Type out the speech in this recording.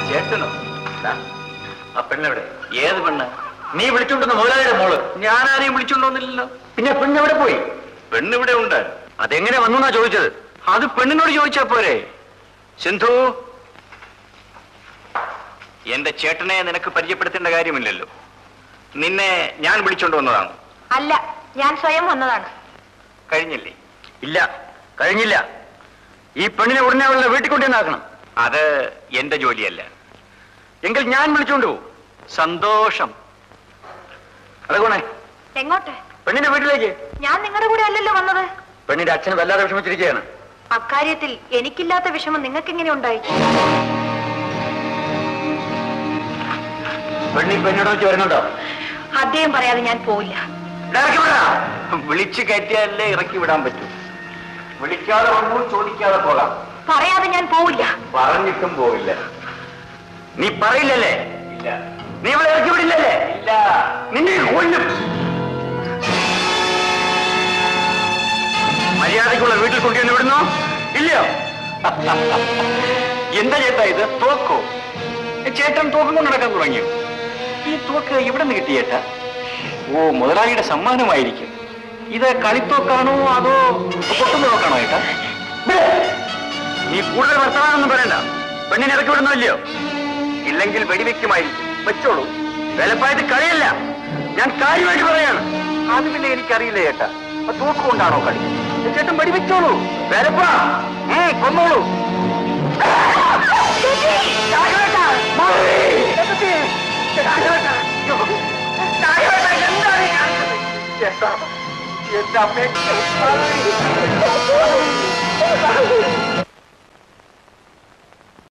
ചേട്ടനോ ദാ, ആ പെണ്ണെവിടെ ഏത് പെണ്ണ് നീ വിളിച്ചോണ്ടുന്ന മുതലാളിയുടെ മോള് ഞാൻ ആരെയും വിളിച്ചുണ്ടോന്നില്ലല്ലോ പിന്നെ പെണ്ണെവിടെ പോയി പെണ്ണ് ഇവിടെ ഉണ്ട് അതെങ്ങനെ വന്നു എന്നാ ചോദിച്ചത് അത് പെണ്ണിനോട് ചോദിച്ചാ പോരെ സിന്ധു എന്റെ ചേട്ടനെ നിനക്ക് പരിചയപ്പെടുത്തേണ്ട കാര്യമില്ലല്ലോ നിന്നെ ഞാൻ വിളിച്ചോണ്ട് വന്നതാണ് അല്ല ഞാൻ സ്വയം വന്നതാണ് കഴിഞ്ഞില്ലേ ഇല്ല കഴിഞ്ഞില്ല ഈ പെണ്ണിനെ ഉടനെ അവളുടെ വീട്ടിൽ കൊണ്ടുവന്നാക്കണം അത് എന്റെ ജോലിയല്ല എങ്കിൽ ഞാൻ വിളിച്ചോണ്ട് പോകും സന്തോഷം അതുകൊണേ എങ്ങോട്ട് പെണ്ണിന്റെ വീട്ടിലേക്ക് ഞാൻ നിങ്ങളുടെ കൂടെ അല്ലല്ലോ വന്നത് പെണ്ണിന്റെ അച്ഛന് വല്ലാതെ വിഷമിച്ചിരിക്കുകയാണ് അക്കാര്യത്തിൽ എനിക്കില്ലാത്ത വിഷമം നിങ്ങൾക്ക് എങ്ങനെ ഉണ്ടായി പെണ്ണി പെണ്ണോട് വെച്ച് വരുന്നുണ്ടോ അദ്ദേഹം പറയാതെ ഞാൻ പോവില്ല ഇറക്കി വിടാ. വിളിച്ചു കയറ്റിയാലേ ഇറക്കി വിടാൻ പറ്റൂ വിളിക്കാതെ വന്നു ചോദിക്കാതെ പോകാം പറയാതെ ഞാൻ പോവില്ല പറഞ്ഞിട്ടും പോവില്ല നീ പറയില്ലല്ലേ ഇല്ല നീ ഇവിടെ ഇറക്കി വിടില്ലല്ലേ ഇല്ല നിന്നെ കൊല്ലും മര്യാദക്കുള്ള വീട്ടിൽ കൊണ്ടുവന്ന് വിടുന്നോ ഇല്ലയോ എന്താ ചേട്ടാ ഇത് തോക്കോ ചേട്ടൻ തോക്കം കൊണ്ട് നടക്കാൻ തുടങ്ങിയോ ഈ തോക്ക് എവിടെ നിന്ന് കിട്ടി ചേട്ടാ ഓ മുതലാളിയുടെ സമ്മാനമായിരിക്കും ഇത് കളിത്തോക്കാണോ അതോ പൊട്ടുന്ന തോക്കാണോ ചേട്ടാ നീ കൂടുതൽ വർത്തമാനമൊന്നും പറയണ്ട പെണ്ണിനെ ഇറക്കി വിടുന്നോ ഇല്ലയോ ഇല്ലെങ്കിൽ വെടിവെക്കുമായിരിക്കും വെച്ചോളൂ വിലപ്പായത് കളിയല്ല ഞാൻ കാര്യമായിട്ട് പറയാണ് അത് പിന്നെ എനിക്കറിയില്ല ചേട്ടാ ആ തോക്ക് കൊണ്ടാണോ കളി ചേട്ടൻ വെടിവെച്ചോളൂ വിലപ്പാ ഉം, കൊന്നോളൂ എന്റെ അമ്മേ